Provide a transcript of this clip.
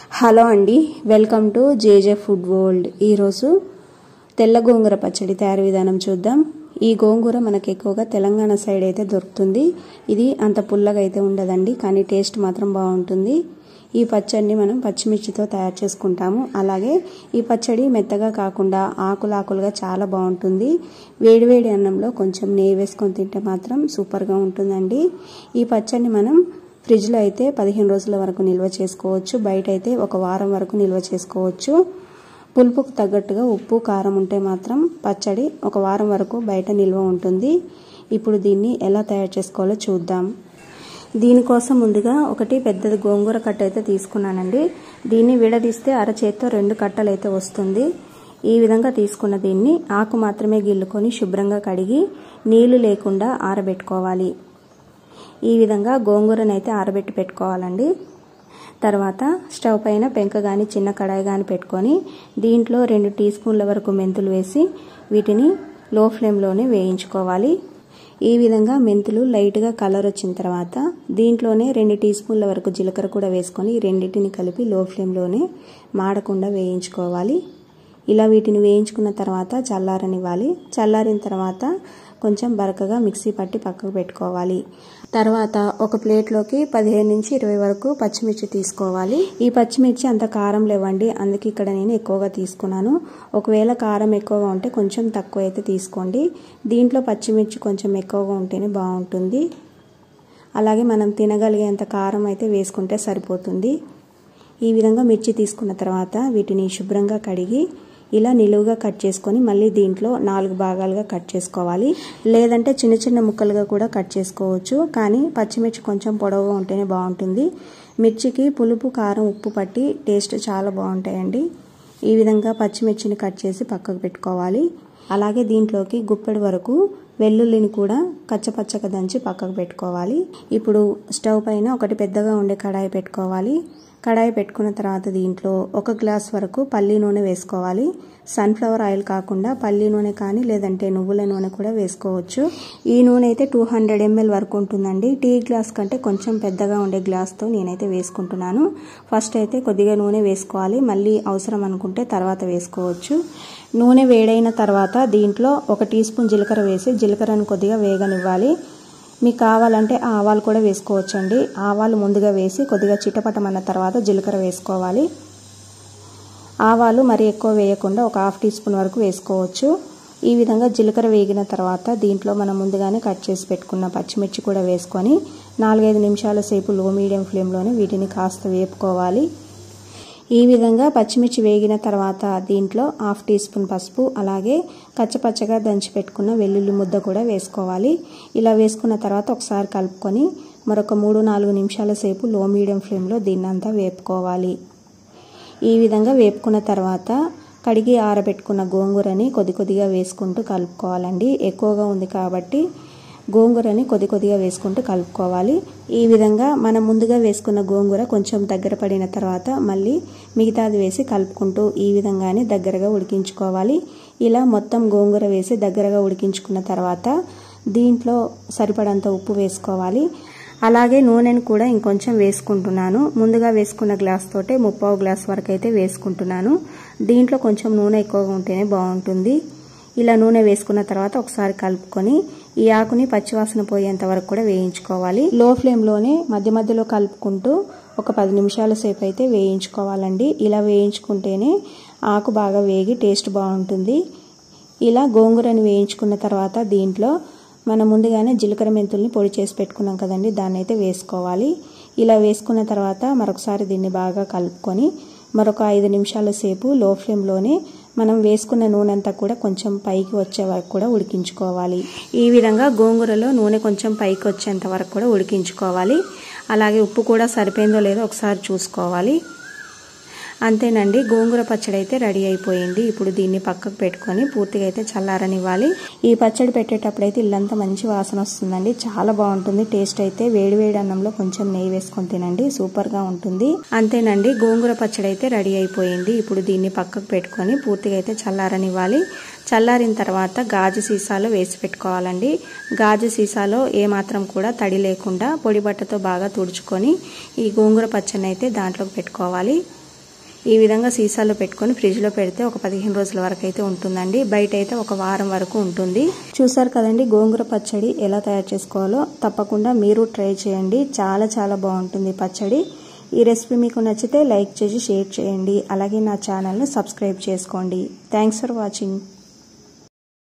hello అండి welcome to JJ food world ఈరోజు తెల్ల గోంగూర పచ్చడి తయారు విధానం చూద్దాం ఈ గోంగూర మనకి ఎక్కువగా తెలంగాణ సైడ్ అయితే దొరుకుతుంది ఇది అంత పుల్లగా అయితే ఉండదండి కానీ టేస్ట్ మాత్రం బాగుంటుంది ఈ పచ్చడిని మనం పచ్చిమిర్చితో తయారు చేసుకుంటాము అలాగే ఈ పచ్చడి మెత్తగా కాకుండా ఆకులాకులుగా చాలా బాగుంటుంది వేడివేడి అన్నంలో కొంచెం నెయ్యి వేసుకొని తింటే మాత్రం సూపర్గా ఉంటుందండి ఈ పచ్చడిని మనం ఫ్రిడ్జ్లో అయితే పదిహేను రోజుల వరకు నిల్వ చేసుకోవచ్చు బయట అయితే ఒక వారం వరకు నిల్వ చేసుకోవచ్చు పులుపుకు తగ్గట్టుగా ఉప్పు కారం ఉంటే మాత్రం పచ్చడి ఒక వారం వరకు బయట నిల్వ ఉంటుంది ఇప్పుడు దీన్ని ఎలా తయారు చేసుకోవాలో చూద్దాం దీనికోసం ముందుగా ఒకటి పెద్దది గోంగూర కట్ట అయితే తీసుకున్నానండి దీన్ని విడదీస్తే అరచేత్తో రెండు కట్టలు అయితే వస్తుంది ఈ విధంగా తీసుకున్న దీన్ని ఆకు మాత్రమే గిల్లుకొని శుభ్రంగా కడిగి నీళ్లు లేకుండా ఆరబెట్టుకోవాలి ఈ విధంగా గోంగూరను అయితే ఆరబెట్టి పెట్టుకోవాలండి తర్వాత స్టవ్ పైన పెంక కానీ చిన్న కడాయి కానీ పెట్టుకొని దీంట్లో రెండు టీ స్పూన్ల వరకు మెంతులు వేసి వీటిని లో ఫ్లేమ్లోనే వేయించుకోవాలి ఈ విధంగా మెంతులు లైట్గా కలర్ వచ్చిన తర్వాత దీంట్లోనే రెండు టీ స్పూన్ల వరకు జీలకర్ర కూడా వేసుకొని రెండింటిని కలిపి లో ఫ్లేమ్లోనే మాడకుండా వేయించుకోవాలి ఇలా వీటిని వేయించుకున్న తర్వాత చల్లారనివ్వాలి చల్లారిన తర్వాత కొంచెం బరకగా మిక్సీ పట్టి పక్కకు పెట్టుకోవాలి తర్వాత ఒక ప్లేట్లోకి పదిహేను నుంచి ఇరవై వరకు పచ్చిమిర్చి తీసుకోవాలి ఈ పచ్చిమిర్చి అంత కారం లేవండి అందుకే ఇక్కడ నేను ఎక్కువగా తీసుకున్నాను ఒకవేళ కారం ఎక్కువగా ఉంటే కొంచెం తక్కువ అయితే తీసుకోండి దీంట్లో పచ్చిమిర్చి కొంచెం ఎక్కువగా ఉంటేనే బాగుంటుంది అలాగే మనం తినగలిగేంత కారం అయితే వేసుకుంటే సరిపోతుంది ఈ విధంగా మిర్చి తీసుకున్న తర్వాత వీటిని శుభ్రంగా కడిగి ఇలా నిలువుగా కట్ చేసుకొని మళ్ళీ దీంట్లో నాలుగు భాగాలుగా కట్ చేసుకోవాలి లేదంటే చిన్న చిన్న ముక్కలుగా కూడా కట్ చేసుకోవచ్చు కానీ పచ్చిమిర్చి కొంచెం పొడవుగా ఉంటేనే బాగుంటుంది మిర్చికి పులుపు కారం ఉప్పు పట్టి టేస్ట్ చాలా బాగుంటాయండి ఈ విధంగా పచ్చిమిర్చిని కట్ చేసి పక్కకు పెట్టుకోవాలి అలాగే దీంట్లోకి గుప్పెడు వరకు వెల్లుల్లిని కూడా కచ్చపచ్చగా దంచి పక్కకు పెట్టుకోవాలి ఇప్పుడు స్టవ్ పైన ఒకటి పెద్దగా ఉండే కడాయి పెట్టుకోవాలి కడాయి పెట్టుకున్న తర్వాత దీంట్లో ఒక గ్లాస్ వరకు పల్లి నూనె వేసుకోవాలి సన్ఫ్లవర్ ఆయిల్ కాకుండా పల్లి నూనె కానీ లేదంటే నువ్వుల నూనె కూడా వేసుకోవచ్చు ఈ నూనె అయితే టూ హండ్రెడ్ ఎంఎల్ వరకు ఉంటుందండి టీ గ్లాస్ కంటే కొంచెం పెద్దగా ఉండే గ్లాస్తో నేనైతే వేసుకుంటున్నాను ఫస్ట్ అయితే కొద్దిగా నూనె వేసుకోవాలి మళ్ళీ అవసరం అనుకుంటే తర్వాత వేసుకోవచ్చు నూనె వేడైన తర్వాత దీంట్లో ఒక టీ స్పూన్ జీలకర్ర వేసి జీలకర్రను కొద్దిగా వేగనివ్వాలి మీకు కావాలంటే ఆవాలు కూడా వేసుకోవచ్చండి ఆవాలు ముందుగా వేసి కొద్దిగా చిటపటమన్న తర్వాత జీలకర్ర వేసుకోవాలి ఆవాలు మరి ఎక్కువ వేయకుండా ఒక హాఫ్ టీ స్పూన్ వరకు వేసుకోవచ్చు ఈ విధంగా జీలకర్ర వేగిన తర్వాత దీంట్లో మనం ముందుగానే కట్ చేసి పెట్టుకున్న పచ్చిమిర్చి కూడా వేసుకొని నాలుగైదు నిమిషాల సేపు లో మీడియం ఫ్లేమ్లోనే వీటిని కాస్త వేపుకోవాలి ఈ విధంగా పచ్చిమిర్చి వేగిన తర్వాత దీంట్లో హాఫ్ టీ స్పూన్ పసుపు అలాగే కచ్చపచ్చగా దంచి పెట్టుకున్న వెల్లుల్లి ముద్ద కూడా వేసుకోవాలి ఇలా వేసుకున్న తర్వాత ఒకసారి కలుపుకొని మరొక మూడు నాలుగు నిమిషాల సేపు లో మీడియం ఫ్లేమ్లో దీన్నంతా వేపుకోవాలి ఈ విధంగా వేపుకున్న తర్వాత కడిగి ఆరబెట్టుకున్న గోంగూరని కొద్ది కొద్దిగా వేసుకుంటూ కలుపుకోవాలండి ఎక్కువగా ఉంది కాబట్టి గోంగూరని కొద్ది కొద్దిగా వేసుకుంటూ కలుపుకోవాలి ఈ విధంగా మనం ముందుగా వేసుకున్న గోంగూర కొంచెం దగ్గర పడిన తర్వాత మళ్ళీ మిగతాది వేసి కలుపుకుంటూ ఈ విధంగానే దగ్గరగా ఉడికించుకోవాలి ఇలా మొత్తం గోంగూర వేసి దగ్గరగా ఉడికించుకున్న తర్వాత దీంట్లో సరిపడంత ఉప్పు వేసుకోవాలి అలాగే నూనెను కూడా ఇంకొంచెం వేసుకుంటున్నాను ముందుగా వేసుకున్న గ్లాస్ తోటే ముప్పావు గ్లాస్ వరకు అయితే వేసుకుంటున్నాను దీంట్లో కొంచెం నూనె ఎక్కువగా ఉంటేనే బాగుంటుంది ఇలా నూనె వేసుకున్న తర్వాత ఒకసారి కలుపుకొని ఈ ఆకుని పచ్చివాసన పోయేంత వరకు కూడా వేయించుకోవాలి లో ఫ్లేమ్లోనే మధ్య మధ్యలో కలుపుకుంటూ ఒక పది నిమిషాల సేపు అయితే వేయించుకోవాలండి ఇలా వేయించుకుంటేనే ఆకు బాగా వేగి టేస్ట్ బాగుంటుంది ఇలా గోంగూరని వేయించుకున్న తర్వాత దీంట్లో మనం ముందుగానే జీలకర్ర మెంతుల్ని పొడి చేసి పెట్టుకున్నాం కదండి దాన్ని అయితే వేసుకోవాలి ఇలా వేసుకున్న తర్వాత మరొకసారి దీన్ని బాగా కలుపుకొని మరొక ఐదు నిమిషాల సేపు లో ఫ్లేమ్లోనే మనం వేసుకున్న నూనె అంతా కూడా కొంచెం పైకి వచ్చే వరకు కూడా ఉడికించుకోవాలి ఈ విధంగా గోంగూరలో నూనె కొంచెం పైకి వచ్చేంత వరకు కూడా ఉడికించుకోవాలి అలాగే ఉప్పు కూడా సరిపోయిందో లేదో ఒకసారి చూసుకోవాలి అంతేనండి గోంగూర పచ్చడి అయితే రెడీ అయిపోయింది ఇప్పుడు దీన్ని పక్కకు పెట్టుకొని పూర్తిగా అయితే చల్లారనివ్వాలి ఈ పచ్చడి పెట్టేటప్పుడైతే ఇల్లంతా మంచి వాసన వస్తుందండి చాలా బాగుంటుంది టేస్ట్ అయితే వేడివేడి అన్నంలో కొంచెం నెయ్యి వేసుకొని తినండి సూపర్గా ఉంటుంది అంతేనండి గోంగూర పచ్చడి అయితే రెడీ అయిపోయింది ఇప్పుడు దీన్ని పక్కకు పెట్టుకొని పూర్తిగా అయితే చల్లారనివ్వాలి చల్లారిన తర్వాత గాజు సీసాలో వేసి పెట్టుకోవాలండి గాజు సీసాలో ఏమాత్రం కూడా తడి లేకుండా పొడి బట్టతో బాగా తుడుచుకొని ఈ గోంగూర పచ్చడిని అయితే దాంట్లోకి పెట్టుకోవాలి ఈ విధంగా సీసాలో పెట్టుకొని ఫ్రిడ్జ్లో పెడితే ఒక పదిహేను రోజుల వరకు అయితే ఉంటుందండి బయట అయితే ఒక వారం వరకు ఉంటుంది చూసారు కదండి గోంగూర పచ్చడి ఎలా తయారు చేసుకోవాలో తప్పకుండా మీరు ట్రై చేయండి చాలా చాలా బాగుంటుంది పచ్చడి ఈ రెసిపీ మీకు నచ్చితే లైక్ చేసి షేర్ చేయండి అలాగే నా ఛానల్ను సబ్స్క్రైబ్ చేసుకోండి థ్యాంక్స్ ఫర్ వాచింగ్